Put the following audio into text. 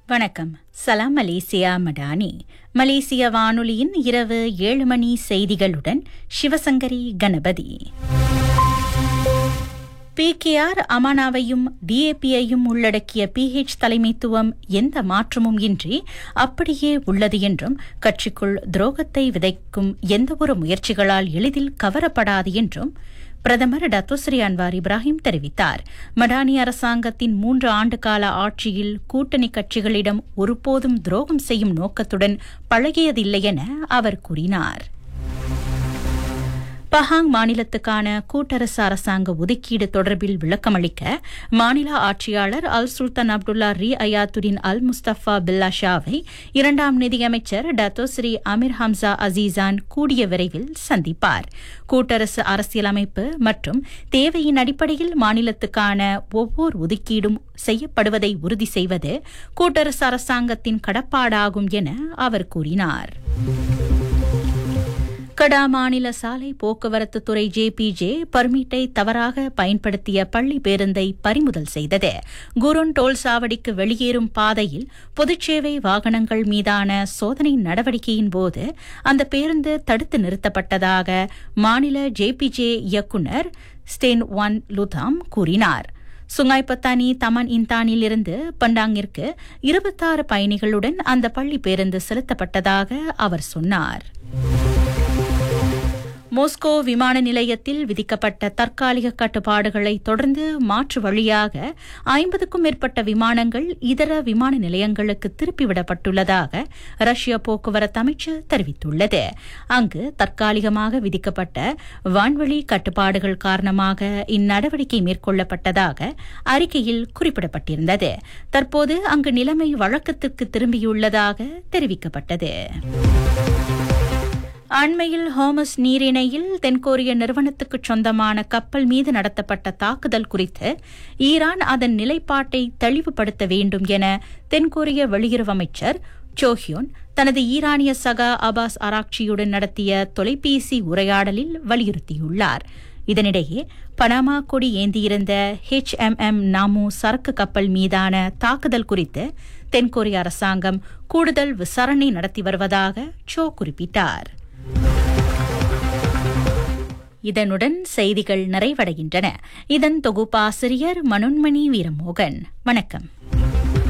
வணக்கம் சலாம் மலேசியா மடானி மலேசிய வானொலியின் இரவு ஏழு மணி செய்திகளுடன் சிவசங்கரி கணபதி பிகேஆர் அமானாவையும் டிஏபியையும் உள்ளடக்கிய பிஹெச் தலைமைத்துவம் எந்த மாற்றமும் இன்றி அப்படியே உள்ளது என்றும் கட்சிக்குள் துரோகத்தை விதைக்கும் எந்தவொரு முயற்சிகளால் எளிதில் கவரப்படாது என்றும் பிரதமர் டத்துஸ்ரீ அன்வார் இப்ராஹிம் தெரிவித்தார் மடானி அரசாங்கத்தின் மூன்று ஆண்டுகால ஆட்சியில் கூட்டணி கட்சிகளிடம் ஒருபோதும் துரோகம் செய்யும் நோக்கத்துடன் பழகியதில்லை என அவர் கூறினார் பஹாங் மாநிலத்துக்கான கூட்டரசு அரசாங்க ஒதுக்கீடு தொடர்பில் விளக்கமளிக்க மாநில ஆட்சியாளர் அல் சுல்தான் அப்துல்லா ரி அயாத்துடின் அல் முஸ்தபா பில்லா ஷாவை இரண்டாம் நிதியமைச்சர் டத்தோஸ்ரீ அமீர் ஹம்சா அசீசான் கூடிய விரைவில் சந்திப்பார் கூட்டரசு அரசியலமைப்பு மற்றும் தேவையின் அடிப்படையில் மாநிலத்துக்கான ஒவ்வொரு ஒதுக்கீடும் செய்யப்படுவதை உறுதி செய்வது கூட்டரசு அரசாங்கத்தின் கடப்பாடாகும் என அவர் கூறினார் கடா மாநில சாலை போக்குவரத்து துறை ஜேபிஜே பர்மிட்டை தவறாக பயன்படுத்திய பள்ளி பேருந்தை பறிமுதல் செய்தது குருன் டோல் சாவடிக்கு வெளியேறும் பாதையில் பொதுச்சேவை வாகனங்கள் மீதான சோதனை நடவடிக்கையின் போது அந்த பேருந்து தடுத்து நிறுத்தப்பட்டதாக மாநில ஜேபிஜே இயக்குநர் ஸ்டென் ஒன் லுதாம் கூறினார் சுங்காய்பத்தானி தமன் இந்தானில் இருந்து பண்டாங்கிற்கு இருபத்தாறு பயணிகளுடன் அந்த பள்ளி பேருந்து செலுத்தப்பட்டதாக அவர் சொன்னார் மோஸ்கோ விமான நிலையத்தில் விதிக்கப்பட்ட தற்காலிக கட்டுப்பாடுகளை தொடர்ந்து மாற்று வழியாக ஐம்பதுக்கும் மேற்பட்ட விமானங்கள் இதர விமான நிலையங்களுக்கு திருப்பிவிடப்பட்டுள்ளதாக ரஷ்ய போக்குவரத்து அமைச்சர் தெரிவித்துள்ளது அங்கு தற்காலிகமாக விதிக்கப்பட்ட வான்வழி கட்டுப்பாடுகள் காரணமாக இந்நடவடிக்கை மேற்கொள்ளப்பட்டதாக அறிக்கையில் குறிப்பிடப்பட்டிருந்தது தற்போது அங்கு நிலைமை வழக்கத்திற்கு திரும்பியுள்ளதாக தெரிவிக்கப்பட்டது அண்மையில் ஹோமஸ் நீரிணையில் தென்கொரிய நிறுவனத்துக்கு சொந்தமான கப்பல் மீது நடத்தப்பட்ட தாக்குதல் குறித்து ஈரான் அதன் நிலைப்பாட்டை தெளிவுபடுத்த வேண்டும் என தென்கொரிய வெளியுறவு அமைச்சர் சோஹியோன் தனது ஈரானிய சகா அபாஸ் அராக்சியுடன் நடத்திய தொலைபேசி உரையாடலில் வலியுறுத்தியுள்ளார் இதனிடையே பனாமா கொடி ஏந்தியிருந்த ஹெச் எம் எம் நாமு சரக்கு கப்பல் மீதான தாக்குதல் குறித்து தென்கொரிய அரசாங்கம் கூடுதல் விசாரணை நடத்தி வருவதாக சோ குறிப்பிட்டார் இதனுடன் செய்திகள் நிறைவடைகின்றன இதன் தொகுப்பாசிரியர் மனோன்மணி வீரமோகன் வணக்கம்